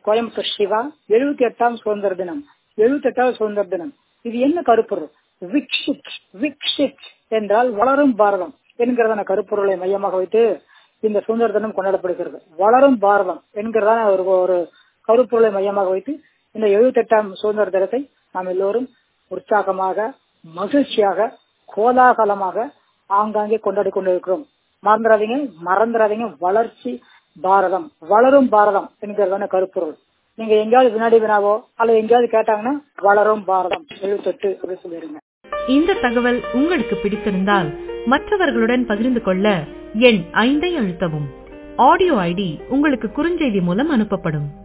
கோயம்புத்தூர் சிவா எழுபத்தி எட்டாம் சுதந்திர தினம் எழுபத்தி எட்டாவது சுதந்திர தினம் இது என்ன கருப்பொருள் விக்ஷித் விக்ஷித் என்றால் வளரும் பாரதம் என்கிறதான கருப்பொருளை மையமாக வைத்து இந்த சுதந்திர தினம் கொண்டாடப்படுகிறது வளரும் பாரதம் என்கிறதான ஒரு ஒரு கருப்பொருளை மையமாக வைத்து இந்த எழுபத்தி எட்டாம் சுதந்திர தினத்தை நாம் எல்லோரும் உற்சாகமாக மகிழ்ச்சியாக கோலாகலமாக ஆங்காங்கே கொண்டாடி கொண்டிருக்கிறோம் மறந்துடாதீங்க மறந்துடாதீங்க வளர்ச்சி பாரதம் வளரும் பாரதம் என்கிறதான கருப்பொருள் நீங்க எங்கேயாவது வினாடி வினாவோ அல்லது எங்கேயாவது கேட்டாங்கன்னா வளரும் பாரதம் எழுபத்தெட்டு அப்படின்னு சொல்லிடுங்க இந்த தகவல் உங்களுக்கு பிடித்திருந்தால் மற்றவர்களுடன் பகிர்ந்து கொள்ள எண் ஐந்தை அழுத்தவும் ஆடியோ ஐடி உங்களுக்கு குறுஞ்செய்தி மூலம் அனுப்பப்படும்